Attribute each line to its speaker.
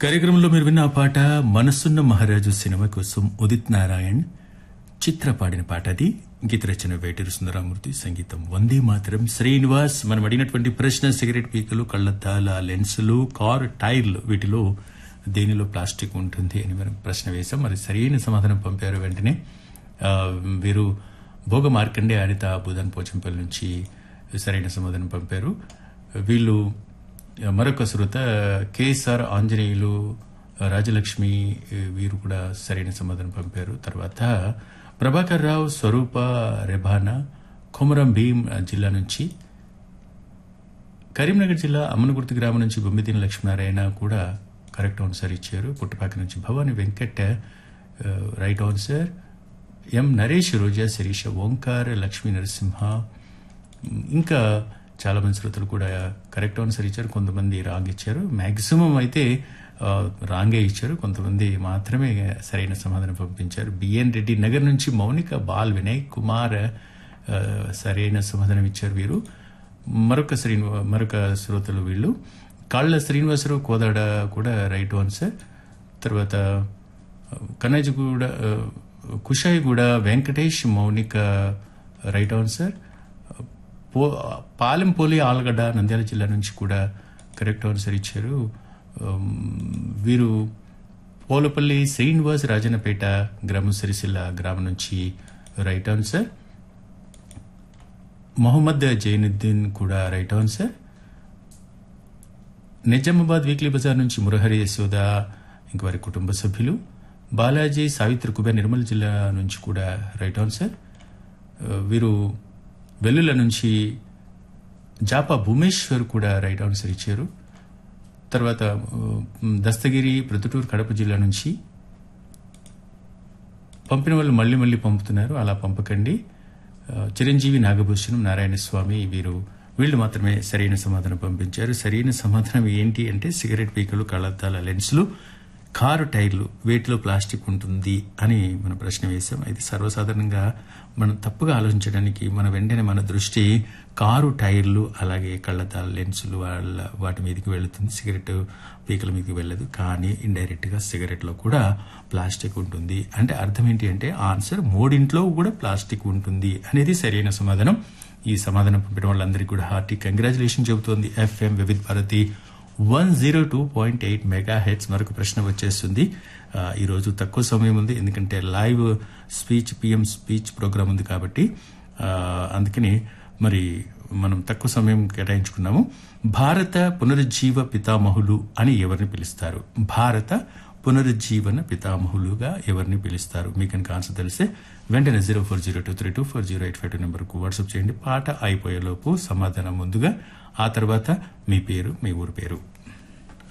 Speaker 1: కార్యక్రమంలో మీరు విన్న ఆ పాట మనసున్న మహారాజు సినిమా కోసం ఉదిత్ నారాయణ్ చిత్ర పాడిన పాట అది గీత రచన వేటూరు సుందరామూర్తి సంగీతం వందే మాత్రం శ్రీనివాస్ మనం అడిగినటువంటి ప్రశ్న సిగరెట్ పీకలు కళ్ళద్దాల లెన్సులు కార్ టైర్లు వీటిలో దేనిలో ప్లాస్టిక్ ఉంటుంది అని మనం ప్రశ్న వేశాం మరి సరైన సమాధానం పంపారు వెంటనే ఆ, వీరు భోగ మార్కండే అనిత బుధన్ పోచంపల్లి నుంచి సరైన సమాధానం పంపారు వీళ్ళు మరొక శ్రోత కేఎస్ఆర్ ఆంజనేయులు రాజలక్ష్మి వీరు కూడా సరైన సమాధానం పంపారు తర్వాత ప్రభాకర్ రావు స్వరూప రెబానా కొమరం భీం జిల్లా నుంచి కరీంనగర్ జిల్లా అమ్మనగుర్తి గ్రామం నుంచి బొమ్మిదిన లక్ష్మీనారాయణ కూడా కరెక్ట్ ఆన్సర్ ఇచ్చారు పుట్టపాక నుంచి భవాని వెంకట్ ఆ, right answer M Naresh Roja Sirisha Omkar Lakshmi Narasimha ఇంకా చాలా మంది శ్రోతలు కూడా కరెక్ట్ ఆన్సర్ ఇచ్చారు కొంతమంది రాంగ్ ఇచ్చారు మాక్సిమం అయితే ఆ, రాంగే ఇచ్చారు కొంతమంది మాత్రమే సరైన సమాధానం పంపించారు బిఎన్ రెడ్డి నగర్ నుంచి మౌనిక బాల్ వినయ్ కుమార్ ఆ, సరైన సమాధానం ఇచ్చారు వీరు మరొక శ్రీను మరొక శ్రోతలు వీళ్ళు కాళ్ళ శ్రీనివాసరావు కోదాడ కూడా రైట్ ఆన్సర్ తర్వాత కన్నజగూడ కుషాయిగూడ వెంకటేష్ మౌనిక రైట్ ఆన్సర్ పో పాలెంపోలి ఆలగడ్డ నంద్యాల జిల్లా నుంచి కూడా కరెక్ట్ ఆన్సర్ ఇచ్చారు ఉమ్, వీరు పోలపల్లి శ్రీనివాస్ రాజన్నపేట గ్రామం సిరిసిల్ల గ్రామం నుంచి రైట్ ఆన్సర్ మొహమ్మద్ జైనుద్దీన్ కూడా రైట్ ఆన్సర్ నిజామాబాద్ వీక్లీ బజార్ నుంచి మురహరి యశోద ఇంక వారి కుటుంబ సభ్యులు బాలాజీ సావిత్రి కుబేర్ నిర్మల్ జిల్లా నుంచి కూడా రైట్ ఆన్సర్ ఆ, వీరు వెల్లుల నుంచి జాపా భూమేశ్వర్ కూడా రైట్ ఆన్సర్ ఇచ్చారు తర్వాత ఆ, దస్తగిరి ప్రొద్దుటూరు కడప జిల్లా నుంచి పంపిన వాళ్ళు మళ్ళీ మళ్ళీ పంపుతున్నారు అలా పంపకండి ఆ, చిరంజీవి నాగభూషణం నారాయణ స్వామి వీరు వీళ్ళు మాత్రమే సరైన సమాధానం పంపించారు సరైన సమాధానం ఏంటి అంటే సిగరెట్ పీకలు కళ్ళద్దాల లెన్సులు కారు టైర్లు వీటిలో ప్లాస్టిక్ ఉంటుంది అని మన ప్రశ్న వేశాం అయితే సర్వసాధారణంగా మనం తప్పుగా ఆలోచించడానికి మన వెంటనే మన దృష్టి కారు టైర్లు అలాగే కళ్ళద్దాల లెన్సులు వాళ్ళ వాటి మీదకి వెళుతుంది సిగరెట్ పీకల మీదకి వెళ్ళదు కానీ ఇండైరెక్ట్ గా సిగరెట్ లో కూడా ప్లాస్టిక్ ఉంటుంది అంటే అర్థం ఏంటి అంటే ఆన్సర్ మూడింట్లో కూడా ప్లాస్టిక్ ఉంటుంది అనేది సరైన సమాధానం ఈ సమాధానం పంపిన వాళ్ళందరికీ కూడా హార్టీ కంగ్రాచులేషన్ చెబుతోంది FM Vividh Bharati one zero two point eight mega hertz మరొక ప్రశ్న వచ్చేస్తుంది ఆ, ఈ రోజు తక్కువ సమయం ఉంది ఎందుకంటే live speech PM speech programme ఉంది కాబట్టి ఆ, అందుకని మరి మనం తక్కువ సమయం కేటాయించుకున్నాము భారత పునరుజ్జీవ పితామహులు అని ఎవరిని పిలుస్తారు భారత పునరుజ్జీవన పితామహులుగా ఎవరిని పిలుస్తారు మీకు కనుక ఆన్సర్ తెలిస్తే వెంటనే zero four zero two three two four zero eight five two నెంబర్కు వాట్సాప్ చేయండి పాట అయిపోయేలోపు సమాధానం ముందుగా ఆ తర్వాత మీ పేరు మీ ఊరు పేరు